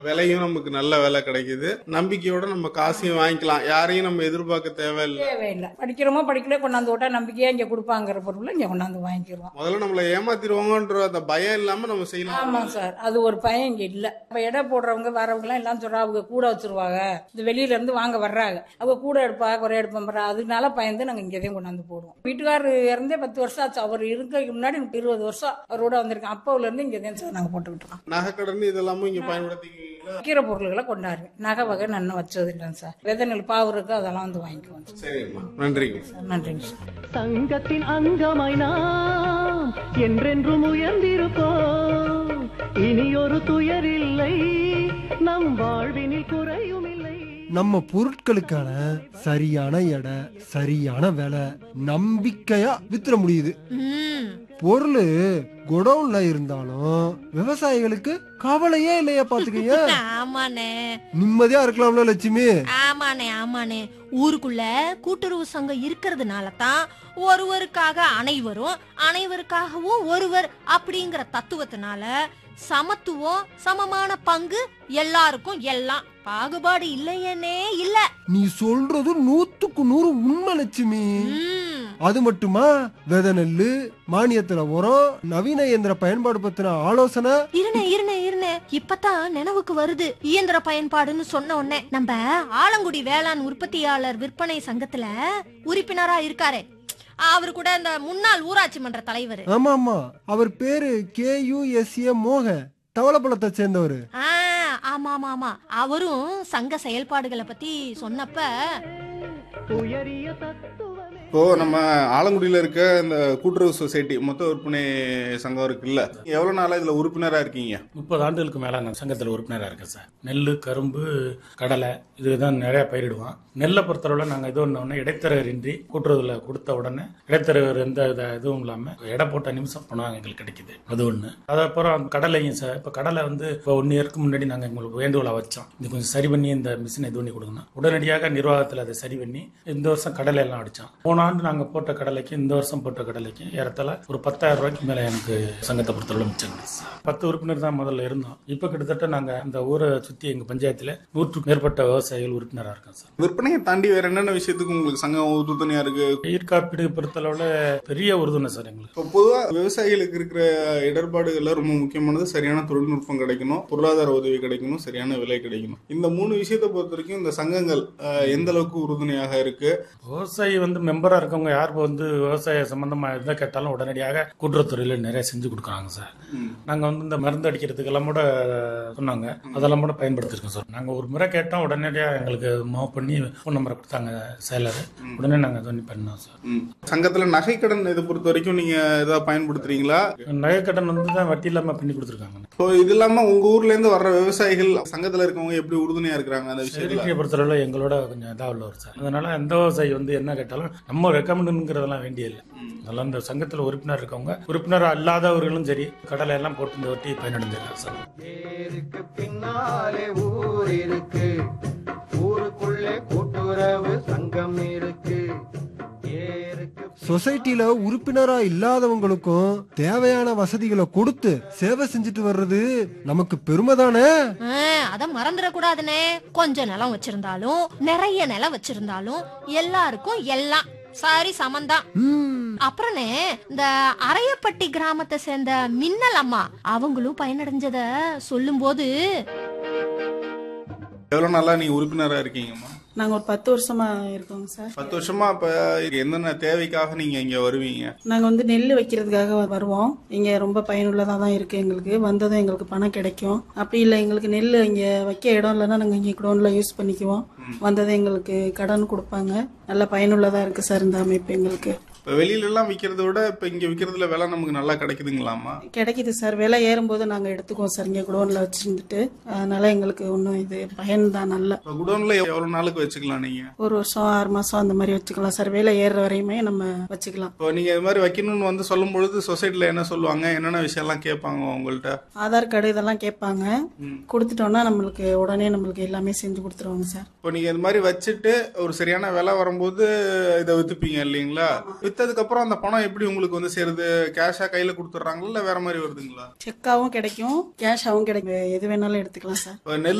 விலையும் நமக்கு நல்ல விலை கிடைக்குது நம்பிக்கையோட நம்ம காசையும் வாங்கிக்கலாம் யாரையும் நம்ம எதிர்பார்க்க தேவையில்லை தேவையில்லை படிக்கிறோமோ படிக்கல கொண்டாந்து விட்டா நம்பிக்கையா இங்க கொடுப்பாங்கிற பொருளை இங்க கொண்டாந்து வாங்கிக்கிறோம் முதல்ல நம்மளை ஏமாத்திடுவாங்கன்ற அந்த பயம் இல்லாம நம்ம செய்யலாம் ஆமா சார் அது ஒரு பயம் இங்க இல்ல இப்ப எடை போடுறவங்க வரவங்க எல்லாம் எல்லாம் சொல்றா அவங்க கூட வச்சிருவாங்க இந்த வெளியில இருந்து வாங்க வர்றாங்க அவங்க கூட எடுப்பா குறை எடுப்பா அதனால பயந்து நாங்க இங்கேயும் கொண்டாந்து போடுவோம் வீட்டுக்காரர் இறந்தே பத்து வருஷம் ஆச்சு அவர் இருக்கிறதுக்கு முன்னாடி எனக்கு இருபது வருஷம் அவரோட வந்திருக்கேன் அப்போல இருந்து இங்கேயும் சார் நாங்க போட்டுக்கிட்டு இருக்கோம் நகைக்கடன் இதெல்லாமும் இங்க பயன்படுத்திக்கிறீங்களா விற்கிற பொருள்களை கொண்டாடுவேன் நகை வகை நான் வச்சது இல்லைங்க சார் விதை நெல் பாவு இருக்கு அதெல்லாம் வந்து வாங்கிக்குவோம் சார். சரிங்கம்மா நன்றிங்க நன்றிங்க சார் சங்கத்தின் அங்கமாய் நாம் என்றென்றும் உயர்ந்திருப்போம் இனி ஒரு துயரில்லை நம் வாழ்வினில் குறையும் இல்லை நம்ம பொருட்களுக்கான சரியான எடை சரியான விலை நம்பிக்கையா வித்துற முடியுது ம் பொருள் குடவுன்ல இருந்தாலும் விவசாயிகளுக்கு கவலையே இல்லையா பாத்துக்கீங்க ஆமாண்ணே நிம்மதியா இருக்கலாம்ல லட்சுமி ஆமாண்ணே ஆமாண்ணே ஊருக்குள்ள கூட்டுறவு சங்கம் இருக்கிறதுனால தான் ஒருவருக்காக அனைவரும் அனைவருக்காகவும் ஒருவர் அப்படிங்கிற தத்துவத்தினால சமத்துவம் சமமான பங்கு எல்லாருக்கும் எல்லாம் பாகுபாடு இல்லையேனே இல்ல நீ சொல்றது நூத்துக்கு நூறு உண்மை லட்சுமி ம், அது மட்டுமா வித நெல்லு மானியத்துல உரம் நவீன இயந்திர பயன்பாடு பத்தின ஆலோசனை இருனே இருனே இருனே இப்பதான் நினைவுக்கு வருது இயந்திர பயன்பாடுன்னு சொன்ன உடனே நம்ம ஆலங்குடி வேளாண் உற்பத்தியாளர் விற்பனை சங்கத்துல உறுப்பினரா இருக்காரே அவர் கூட இந்த முன்னாள் ஊராட்சி மன்ற தலைவர் ஆமா ஆமா அவர் பேரு கே யு எஸ் ஏ மோக தவளப்பழத்தை சேர்ந்தவர் ஆ ஆமா ஆமா ஆமா அவரும் சங்க செயல்பாடுகளை பத்தி சொன்னப்ப உயரிய தத்துவமே இப்போ நம்ம ஆலங்குடியில இருக்க இந்த கூட்டுறவு சொசைட்டி மொத்த விற்பனை சங்கம் இருக்குல்ல எவ்வளவு நாளா இதுல உறுப்பினரா இருக்கீங்க முப்பது ஆண்டுகளுக்கு மேல நான் சங்கத்தில் உறுப்பினராக இருக்கேன் சார் நெல் கரும்பு கடலை இதுதான் நிறைய பயிரிடுவோம் நெல்லை பொறுத்தளவில் நாங்கள் இது ஒன்று இடைத்தரகர் இன்றி கூட்டுறவுல கொடுத்த உடனே இடைத்தரகர் எந்த இத இதுவும் இல்லாமல் எடை போட்ட நிமிஷம் பணம் எங்களுக்கு கிடைக்குது அது ஒன்று அதுக்கப்புறம் கடலையும் சார் இப்போ கடலை வந்து இப்போ ஒன் இயருக்கு முன்னாடி நாங்கள் எங்களுக்கு வேண்டுகோளை வச்சோம் இது கொஞ்சம் சரி பண்ணி இந்த மிஷினை இது பண்ணி கொடுக்கணும் உடனடியாக நிர்வாகத்தில் அதை சரி பண்ணி இந்த வருஷம் கடலை எல்லாம் அடித்தோம் போன ஆண்டு நாங்கள் போட்ட கடலைக்கு இந்த வருஷம் போட்ட கடலைக்கு ஏறத்தாழ ஒரு பத்தாயிரம் ரூபாய்க்கு மேலே எனக்கு சங்கத்தை பொறுத்தளவு மிச்சம் கிடைச்சு சார். பத்து உறுப்பினர் தான் முதல்ல இருந்தோம் இப்போ கிட்டத்தட்ட நாங்கள் அந்த ஊரை சுற்றி எங்கள் பஞ்சாயத்தில் நூற்றுக்கு மேற்பட்ட விவசாயிகள் உறுப்பினராக இருக்கோம் சார் விற்பனையை தாண்டி வேற என்னென்ன விஷயத்துக்கு உங்களுக்கு சங்கம் உறுதுணையா இருக்கு பயிர் காப்பீடு பொறுத்தளவில் பெரிய உறுதுணை சார் எங்களுக்கு இப்போ பொதுவா விவசாயிகளுக்கு இருக்கிற இடர்பாடுகள்ல ரொம்ப முக்கியமானது சரியான தொழில்நுட்பம் கிடைக்கணும் பொருளாதார உதவி கிடைக்கணும் சரியான விலை கிடைக்கணும் இந்த மூணு விஷயத்தை பொறுத்த வரைக்கும் இந்த சங்கங்கள் அஹ், எந்த அளவுக்கு உறுதுணையாக இருக்கு விவசாயி வந்து மெம்பராக இருக்கவங்க யார் வந்து விவசாய சம்பந்தமாக எதை கேட்டாலும் உடனடியாக கூட்டுறவுத்துறையில் நிறைய செஞ்சு கொடுக்குறாங்க சார் நாங்கள் வந்து இந்த மருந்து அடிக்கிறதுக்கெல்லாம் கூட சொன்னாங்க அதெல்லாம் கூட பயன்படுத்திருக்கோம் சார் நாங்கள் ஒரு முறை கேட்டோம் உடனடியாக எங்களுக்கு மூவ் பண்ணி ஃபோன் நம்பரை கொடுத்தாங்க செயலர் உடனே நாங்கள் இது பண்ணி பண்ணோம் சார் ம். சங்கத்துல நகைக்கடன் இதை பொறுத்த வரைக்கும் நீங்க ஏதாவது பயன்படுத்துறீங்களா நகைக்கடன் வந்து தான் வட்டி இல்லாமல் பண்ணி கொடுத்துருக்காங்க இப்போ இது இல்லாம உங்க ஊர்ல இருந்து வர்ற விவசாயிகள் சங்கத்துல இருக்கவங்க எப்படி உறுதுணையா இருக்கிறாங்க அந்த விஷயத்துல செயற்கையை பொறுத்தளவில் எங்களோட கொஞ்சம் இதாக உள்ளவர் சார் அதனால எந்த விவசாயி வந்து என்ன கேட்டாலும் நம்ம ரெக்கமெண்டுங்கிறதெல்லாம் வேண்டிய இல்லை அதெல்லாம் இந்த சங்கத்தில் உறுப்பினர் இருக்கவங்க உறுப்பினர் அல்லாதவர்களும் சரி கடலை எல்லாம் போட்டு இந்த வட்டி பயனடைஞ்சிருக்காங்க சார் பேருக்கு பின்னாலே ஊர் இருக்கு ஊருக்குள்ளே கூட்டுறவு சங்கம் இருக்கு ஏருக்கு சொசைட்டில உறுப்பினரா இல்லாதவங்களுக்கும் தேவையான வசதிகளை கொடுத்து சேவை செஞ்சுட்டு வர்றது நமக்கு பெருமை தானே ஆ, அத மறந்துடக்கூடாதுனே கொஞ்சம் நிலம் வச்சிருந்தாலும் நிறைய நிலம் வச்சிருந்தாலும் எல்லாருக்கும் எல்லாம் சரி சமந்தான் ம், அப்புறனே இந்த அரையப்பட்டி கிராமத்தை சேர்ந்த மின்னல் அம்மா அவங்களும் பயனடைஞ்சத சொல்லும்போது எவ்வளவு நாளா நீங்க உறுப்பினரா இருக்கீங்கம்மா நாங்கள் ஒரு பத்து வருஷமா இருக்கோங்க சார் பத்து வருஷமா இப்ப என்னென்ன தேவைக்காக நீங்க இங்க வருவீங்க நாங்கள் வந்து நெல் வைக்கிறதுக்காக வருவோம் இங்கே ரொம்ப பயனுள்ளதாக தான் இருக்குது எங்களுக்கு வந்ததும் எங்களுக்கு பணம் கிடைக்கும் அப்படி இல்லை எங்களுக்கு நெல் இங்கே வைக்க இடம் இல்லைன்னா நாங்கள் இங்கே குடோனில் யூஸ் பண்ணிக்குவோம் வந்ததும் எங்களுக்கு கடன் கொடுப்பாங்க நல்ல பயனுள்ளதாக இருக்குது சார் இந்த அமைப்பு எங்களுக்கு இப்ப வெளியில எல்லாம் விக்கிறத விட இப்ப இங்க விக்கிறதுல விலை நமக்கு நல்லா கிடைக்குதுங்களாமா கிடைக்குது சார் விலை ஏறும்போது நாங்கள் எடுத்துக்குவோம் சார் இங்கே குடோனில் வச்சுருந்துட்டு அதனால எங்களுக்கு ஒன்றும் இது பயன் தான் நல்ல இப்ப குடோன்ல எவ்வளவு நாளுக்கு வச்சுக்கலாம் நீங்க ஒரு வருஷம் ஆறு மாதம் அந்த மாதிரி வச்சுக்கலாம் சார் விலை ஏறுற வரையுமே நம்ம வச்சுக்கலாம் இப்போ நீங்க இது மாதிரி வைக்கணும்னு வந்து சொல்லும் பொழுது சொசைட்டில என்ன சொல்லுவாங்க என்னென்ன விஷயம் எல்லாம் கேட்பாங்க உங்கள்ட்ட ஆதார் கார்டு இதெல்லாம் கேட்பாங்க கொடுத்துட்டோம்னா நம்மளுக்கு உடனே நம்மளுக்கு எல்லாமே செஞ்சு கொடுத்துருவாங்க சார் இப்போ நீங்க இது மாதிரி வச்சுட்டு ஒரு சரியான விலை வரும்போது இதை வித்துப்பீங்க இல்லைங்களா வித்ததுக்கு அப்புறம் அந்த பணம் எப்படி உங்களுக்கு வந்து சேருது கேஷா கையில கொடுத்துட்றாங்களா இல்ல வேற மாதிரி வருதுங்களா செக்காவும் கிடைக்கும் கேஷாவும் கிடைக்கும் எது வேணாலும் எடுத்துக்கலாம் சார் இப்ப நெல்